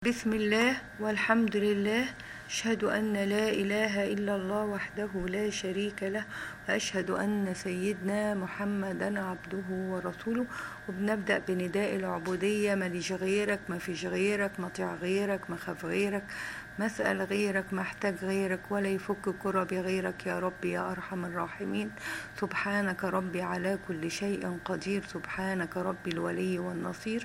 بسم الله والحمد لله أشهد أن لا إله إلا الله وحده لا شريك له وأشهد أن سيدنا محمدا عبده ورسوله وبنبدأ بنداء العبودية ماليش غيرك ما فيش غيرك مطيع غيرك ما خاف غيرك مسأل غيرك محتاج غيرك ولا يفك كربي غيرك يا ربي يا أرحم الراحمين سبحانك ربي على كل شيء قدير سبحانك ربي الولي والنصير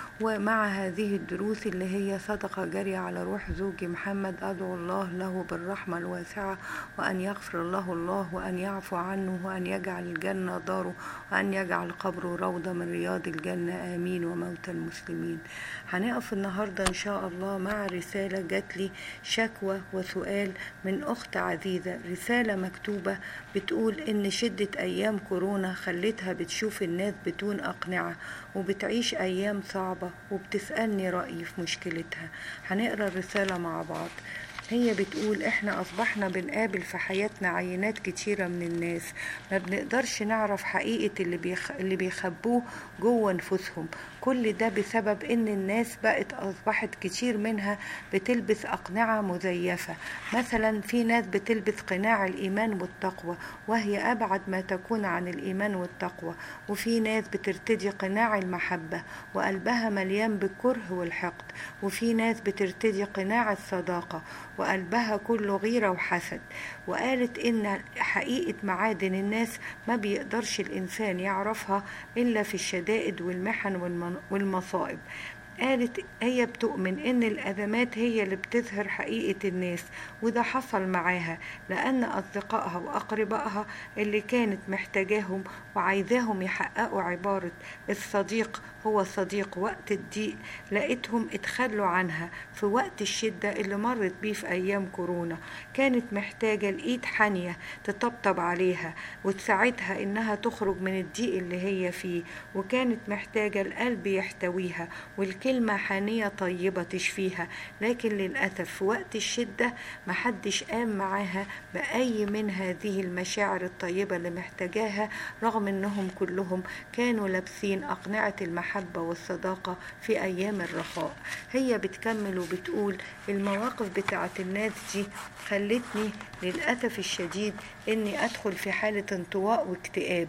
ومع هذه الدروس اللي هي صدقة جارية على روح زوجي محمد أدعو الله له بالرحمة الواسعة وأن يغفر له الله وأن يعفو عنه وأن يجعل الجنة داره وأن يجعل قبره روضة من رياض الجنة آمين وموتى المسلمين هنقف النهاردة إن شاء الله مع رسالة جات لي شكوى وسؤال من أخت عزيزة رسالة مكتوبة بتقول إن شدة أيام كورونا خلتها بتشوف الناس بدون أقنعة وبتعيش أيام صعبة وبتسألني رأيي في مشكلتها هنقرا الرسالة مع بعض هي بتقول احنا اصبحنا بنقابل في حياتنا عينات كتيرة من الناس ما بنقدرش نعرف حقيقة اللي, بيخ... اللي بيخبوه جوه نفوسهم كل ده بسبب ان الناس بقت اصبحت كتير منها بتلبس اقنعة مزيفة مثلا في ناس بتلبس قناع الايمان والتقوى وهي ابعد ما تكون عن الايمان والتقوى وفي ناس بترتدي قناع المحبة وقلبها مليان بالكره والحقد وفي ناس بترتدي قناع الصداقة وقلبها كله غيرة وحسد وقالت إن حقيقة معادن الناس ما بيقدرش الإنسان يعرفها إلا في الشدائد والمحن والمصائب قالت هي بتؤمن ان الازمات هي اللي بتظهر حقيقه الناس وده حصل معاها لان اصدقائها واقربائها اللي كانت محتاجاهم وعايزاهم يحققوا عباره الصديق هو صديق وقت الضيق لقيتهم اتخلوا عنها في وقت الشدة اللي مرت بيه في أيام كورونا كانت محتاجة لإيد حانية تطبطب عليها وتساعدها إنها تخرج من الضيق اللي هي فيه وكانت محتاجة القلب يحتويها والكلمة حانية طيبة تشفيها لكن للأسف في وقت الشدة محدش قام معاها بأي من هذه المشاعر الطيبة اللي محتاجاها رغم إنهم كلهم كانوا لابسين أقنعة المحبة المحبة والصداقة في أيام الرخاء هي بتكمل وبتقول المواقف بتاعت الناس دي خلتني للأسف الشديد إني أدخل في حالة انطواء واكتئاب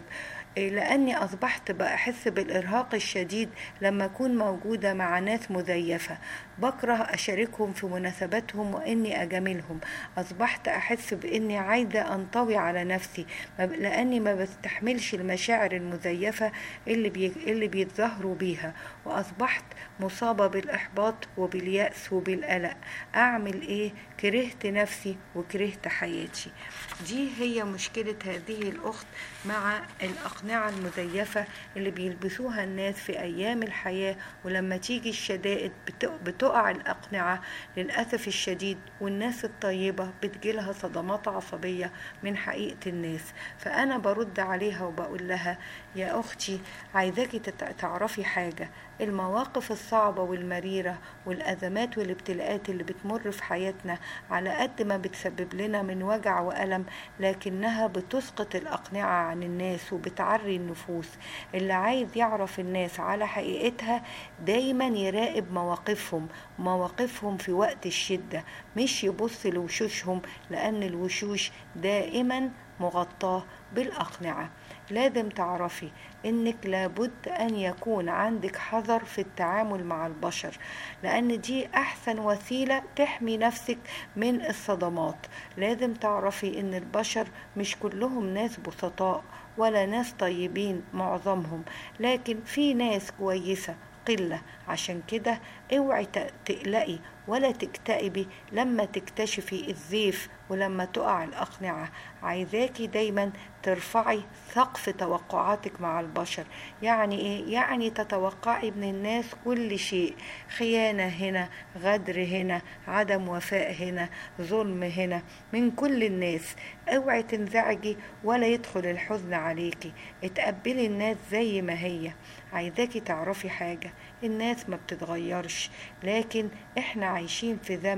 لأني أصبحت بأحس بالإرهاق الشديد لما أكون موجودة مع ناس مزيفة بكره أشاركهم في مناسباتهم وإني أجاملهم أصبحت أحس بإني عايزة أنطوي على نفسي لأني ما بستحملش المشاعر المزيفة اللي, بي... اللي بيتظاهروا بيها وأصبحت مصابة بالإحباط وباليأس وبالقلق أعمل إيه كرهت نفسي وكرهت حياتي دي هي مشكلة هذه الأخت مع الأقنعة المزيفة اللي بيلبسوها الناس في أيام الحياة ولما تيجي الشدائد بتقع الأقنعة للأسف الشديد والناس الطيبة بتجيلها صدمات عصبية من حقيقة الناس فأنا برد عليها وبقول لها يا أختي عايزاكي تعرفي حاجة المواقف الصعبة والمريرة والأزمات والابتلاءات اللي بتمر في حياتنا على قد ما بتسبب لنا من وجع وألم لكنها بتسقط الأقنعة عن الناس وبتعري النفوس اللي عايز يعرف الناس على حقيقتها دايما يراقب مواقفهم مواقفهم في وقت الشدة مش يبص لوشوشهم لأن الوشوش دائما مغطاة بالأقنعة لازم تعرفي انك لابد ان يكون عندك حذر في التعامل مع البشر لان دي احسن وسيله تحمي نفسك من الصدمات لازم تعرفي ان البشر مش كلهم ناس بسطاء ولا ناس طيبين معظمهم لكن في ناس كويسه قله عشان كده اوعي تقلقي ولا تكتئبي لما تكتشفي الزيف ولما تقع الأقنعة عايزاكي دايما ترفعي سقف توقعاتك مع البشر يعني ايه يعني تتوقعي من الناس كل شيء خيانة هنا غدر هنا عدم وفاء هنا ظلم هنا من كل الناس اوعي تنزعجي ولا يدخل الحزن عليكي اتقبلي الناس زي ما هي عايزاكي تعرفي حاجة الناس ما بتتغيرش لكن احنا عايشين في زمن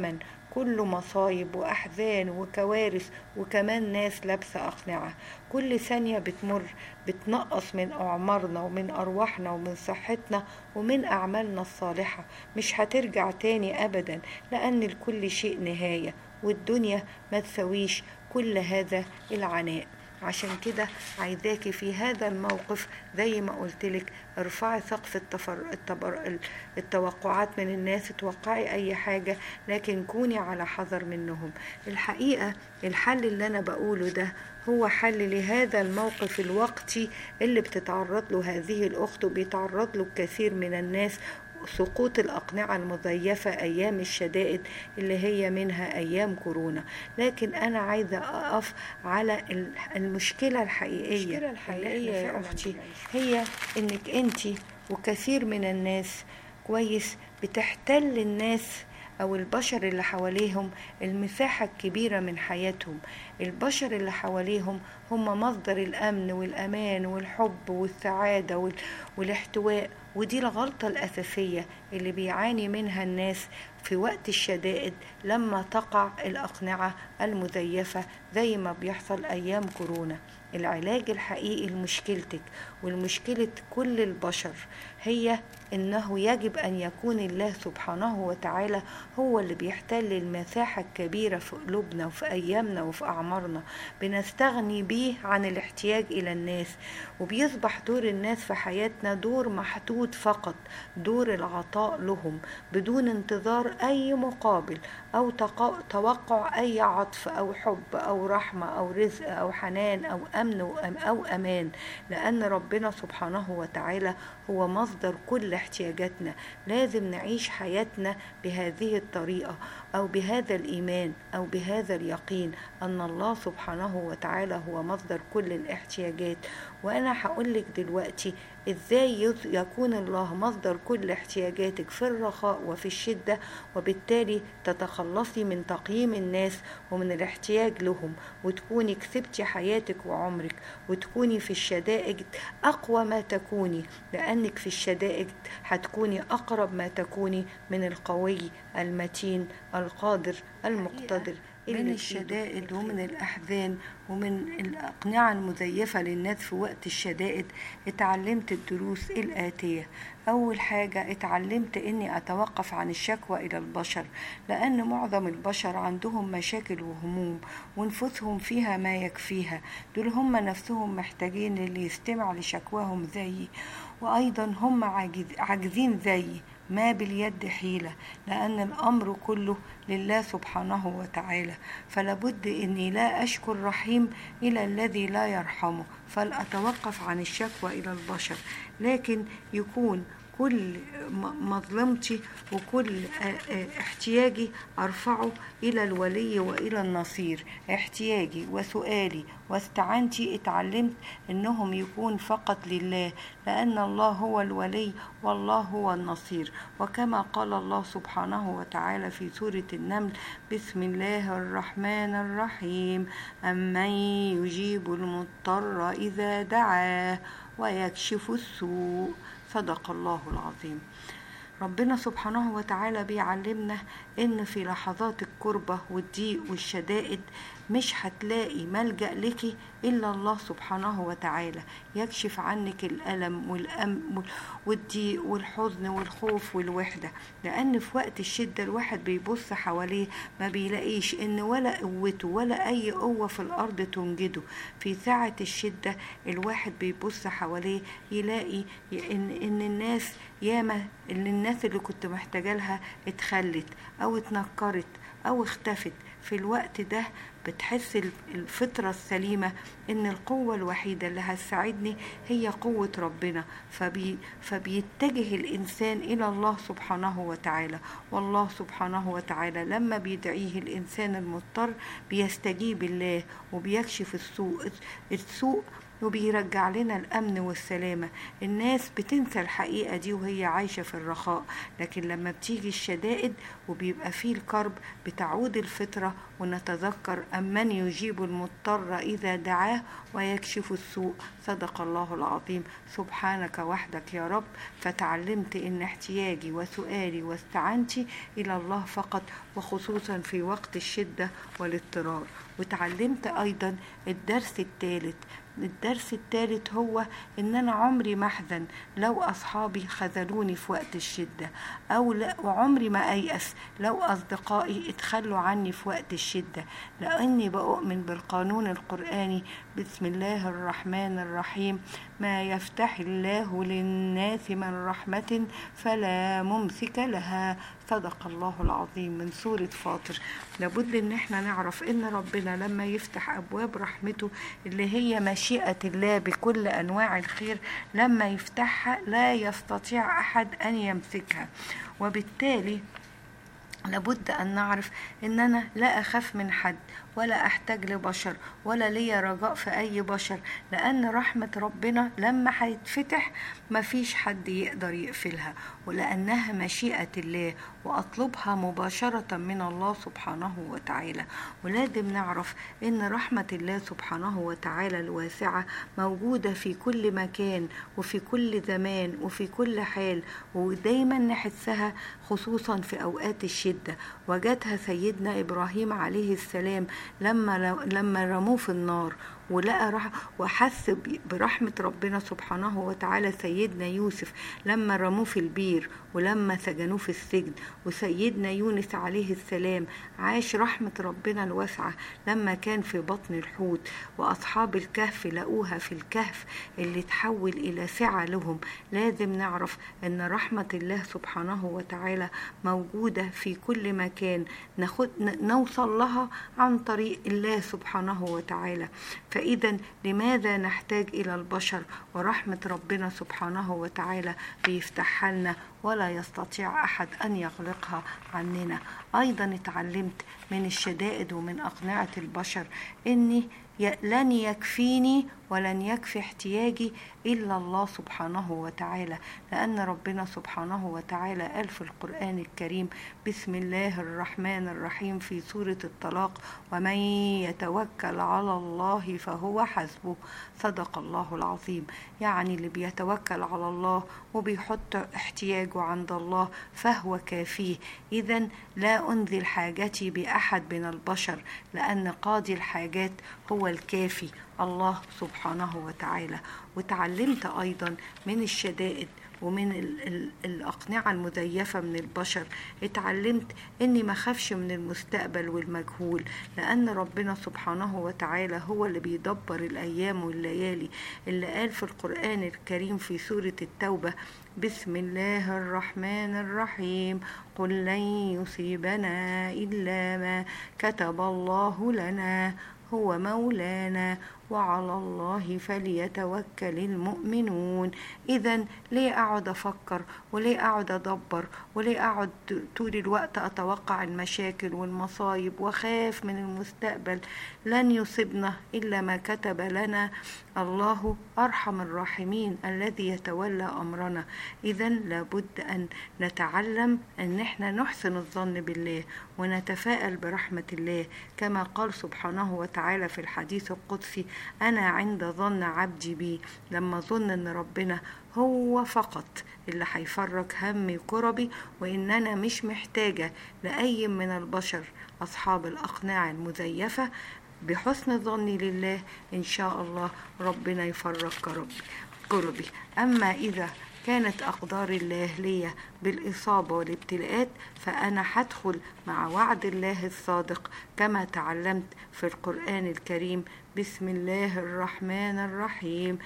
كله مصايب وأحزان وكوارث وكمان ناس لابسة أقنعة كل ثانية بتمر بتنقص من أعمارنا ومن أرواحنا ومن صحتنا ومن أعمالنا الصالحة مش هترجع تاني أبدا لأن لكل شيء نهاية والدنيا ما تسويش كل هذا العناء عشان كده عايزاكي في هذا الموقف زي ما قلتلك ارفعي سقف التفر... التبر... التوقعات من الناس توقعي اي حاجة لكن كوني على حذر منهم الحقيقة الحل اللي انا بقوله ده هو حل لهذا الموقف الوقتي اللي بتتعرض له هذه الاخت وبيتعرض له كثير من الناس سقوط الأقنعة المزيفة أيام الشدائد اللي هي منها أيام كورونا لكن أنا عايزة أقف على المشكلة الحقيقية المشكلة الحقيقية يا أختي هي إنك أنت وكثير من الناس كويس بتحتل الناس أو البشر اللي حواليهم المساحة الكبيرة من حياتهم البشر اللي حواليهم هم مصدر الأمن والأمان والحب والسعادة وال... والاحتواء ودي الغلطة الأساسية اللي بيعاني منها الناس في وقت الشدائد لما تقع الأقنعة المزيفة زي ما بيحصل أيام كورونا العلاج الحقيقي لمشكلتك ولمشكلة كل البشر هي انه يجب ان يكون الله سبحانه وتعالى هو اللي بيحتل المساحة الكبيرة في قلوبنا وفي ايامنا وفي اعمارنا بنستغني بيه عن الاحتياج الى الناس وبيصبح دور الناس في حياتنا دور محدود فقط دور العطاء لهم بدون انتظار اي مقابل او توقع اي عطف او حب او رحمة او رزق او حنان او امن او امان لان ربنا سبحانه وتعالى هو مصدر كل احتياجاتنا لازم نعيش حياتنا بهذه الطريقة أو بهذا الإيمان أو بهذا اليقين أن الله سبحانه وتعالى هو مصدر كل الاحتياجات وأنا هقولك دلوقتي ازاي يكون الله مصدر كل احتياجاتك في الرخاء وفي الشدة وبالتالي تتخلصي من تقييم الناس ومن الاحتياج لهم وتكوني كسبتي حياتك وعمرك وتكوني في الشدائد أقوى ما تكوني لأنك في الشدائد هتكوني أقرب ما تكوني من القوي المتين القادر المقتدر من الشدائد ومن الأحزان ومن الأقنعة المزيفة للناس في وقت الشدائد اتعلمت الدروس الآتية أول حاجة اتعلمت إني أتوقف عن الشكوى إلى البشر لأن معظم البشر عندهم مشاكل وهموم ونفوسهم فيها ما يكفيها دول هم نفسهم محتاجين اللي يستمع لشكواهم زيي وأيضا هم عاجزين زيي ما باليد حيلة لأن الأمر كله لله سبحانه وتعالى فلابد أني لا أشكر رحيم إلى الذي لا يرحمه فلأتوقف عن الشكوى إلى البشر لكن يكون كل مظلمتي وكل احتياجي ارفعه الى الولي والى النصير احتياجي وسؤالي واستعنتي اتعلمت انهم يكون فقط لله لان الله هو الولي والله هو النصير وكما قال الله سبحانه وتعالى في سوره النمل بسم الله الرحمن الرحيم امن يجيب المضطر اذا دعاه ويكشف السوء صدق الله العظيم ربنا سبحانه وتعالى بيعلمنا ان في لحظات الكربة والضيق والشدائد مش هتلاقي ملجأ لك إلا الله سبحانه وتعالى يكشف عنك الألم والأم والضيق والحزن والخوف والوحدة لأن في وقت الشدة الواحد بيبص حواليه ما بيلاقيش إن ولا قوته ولا أي قوة في الأرض تنجده في ساعة الشدة الواحد بيبص حواليه يلاقي إن, إن الناس ياما اللي الناس اللي كنت محتاجة لها اتخلت أو اتنكرت أو اختفت في الوقت ده بتحس الفطرة السليمة إن القوة الوحيدة اللي هتساعدني هي قوة ربنا فبي فبيتجه الإنسان إلى الله سبحانه وتعالى والله سبحانه وتعالى لما بيدعيه الإنسان المضطر بيستجيب الله وبيكشف السوء السوء وبيرجع لنا الأمن والسلامة الناس بتنسى الحقيقة دي وهي عايشة في الرخاء لكن لما بتيجي الشدائد وبيبقى فيه الكرب بتعود الفطرة ونتذكر أمن يجيب المضطر إذا دعاه ويكشف السوء صدق الله العظيم سبحانك وحدك يا رب فتعلمت إن احتياجي وسؤالي واستعنتي إلى الله فقط وخصوصا في وقت الشدة والاضطرار وتعلمت أيضا الدرس الثالث الدرس الثالث هو ان انا عمري ما احزن لو اصحابي خذلوني في وقت الشده او لا وعمري ما ايأس لو اصدقائي اتخلوا عني في وقت الشده لاني بؤمن بالقانون القراني بسم الله الرحمن الرحيم ما يفتح الله للناس من رحمه فلا ممسك لها صدق الله العظيم من سورة فاطر لابد ان احنا نعرف ان ربنا لما يفتح ابواب رحمته اللي هي مشيئة الله بكل انواع الخير لما يفتحها لا يستطيع احد ان يمسكها وبالتالي لابد أن نعرف إن أنا لا أخاف من حد ولا أحتاج لبشر ولا ليا رجاء في أي بشر لأن رحمة ربنا لما هيتفتح مفيش حد يقدر يقفلها ولأنها مشيئة الله وأطلبها مباشرة من الله سبحانه وتعالى ولازم نعرف إن رحمة الله سبحانه وتعالى الواسعة موجودة في كل مكان وفي كل زمان وفي كل حال ودايما نحسها خصوصا في أوقات الشدة وجدها سيدنا إبراهيم عليه السلام لما لما رموه في النار ولقى رح وحس برحمة ربنا سبحانه وتعالى سيدنا يوسف لما رموه في البير ولما سجنوه في السجن وسيدنا يونس عليه السلام عاش رحمة ربنا الواسعة لما كان في بطن الحوت وأصحاب الكهف لقوها في الكهف اللي تحول إلى سعة لهم لازم نعرف أن رحمة الله سبحانه وتعالى موجودة في كل مكان ناخد نوصل لها عن طريق الله سبحانه وتعالى فإذا لماذا نحتاج إلى البشر ورحمة ربنا سبحانه وتعالى بيفتحها لنا ولا يستطيع أحد أن يغلقها عننا أيضا اتعلمت من الشدائد ومن أقنعة البشر إني لن يكفيني ولن يكفي احتياجي إلا الله سبحانه وتعالى لأن ربنا سبحانه وتعالى قال في القرآن الكريم بسم الله الرحمن الرحيم في سورة الطلاق ومن يتوكل على الله فهو حسبه صدق الله العظيم يعني اللي بيتوكل على الله وبيحط احتياجه عند الله فهو كافيه إذا لا أنزل حاجتي بأحد من البشر لأن قاضي الحاجات هو الكافي الله سبحانه وتعالى وتعلمت أيضا من الشدائد ومن ال ال الأقنعة المزيفة من البشر اتعلمت إني ما خافش من المستقبل والمجهول لأن ربنا سبحانه وتعالى هو اللي بيدبر الأيام والليالي اللي قال في القرآن الكريم في سورة التوبة بسم الله الرحمن الرحيم قل لن يصيبنا إلا ما كتب الله لنا هو مولانا وعلى الله فليتوكل المؤمنون اذا ليه اقعد افكر وليه اقعد ادبر وليه اقعد طول الوقت اتوقع المشاكل والمصايب واخاف من المستقبل لن يصيبنا الا ما كتب لنا الله ارحم الراحمين الذي يتولى امرنا اذا لابد ان نتعلم ان احنا نحسن الظن بالله ونتفائل برحمه الله كما قال سبحانه وتعالى في الحديث القدسي أنا عند ظن عبدي بي لما ظن أن ربنا هو فقط اللي هيفرج همي وكربي وإن أنا مش محتاجة لأي من البشر أصحاب الأقناع المزيفة بحسن ظني لله إن شاء الله ربنا يفرج كربي كربي أما إذا كانت أقدار الله لي بالإصابة والابتلاءات فأنا هدخل مع وعد الله الصادق كما تعلمت في القرآن الكريم بسم الله الرحمن الرحيم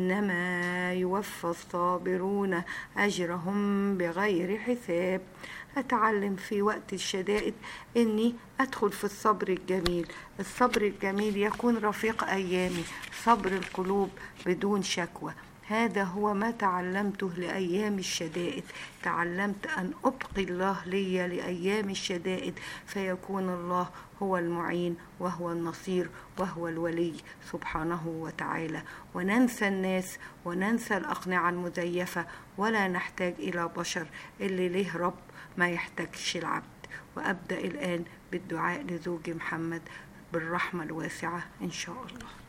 إنما يوفى الصابرون أجرهم بغير حساب أتعلم في وقت الشدائد إني أدخل في الصبر الجميل الصبر الجميل يكون رفيق أيامي صبر القلوب بدون شكوى هذا هو ما تعلمته لأيام الشدائد تعلمت أن أبقي الله لي لأيام الشدائد فيكون الله هو المعين وهو النصير وهو الولي سبحانه وتعالى وننسى الناس وننسى الأقنعة المزيفة ولا نحتاج إلى بشر اللي له رب ما يحتاجش العبد وأبدأ الآن بالدعاء لزوجي محمد بالرحمة الواسعة إن شاء الله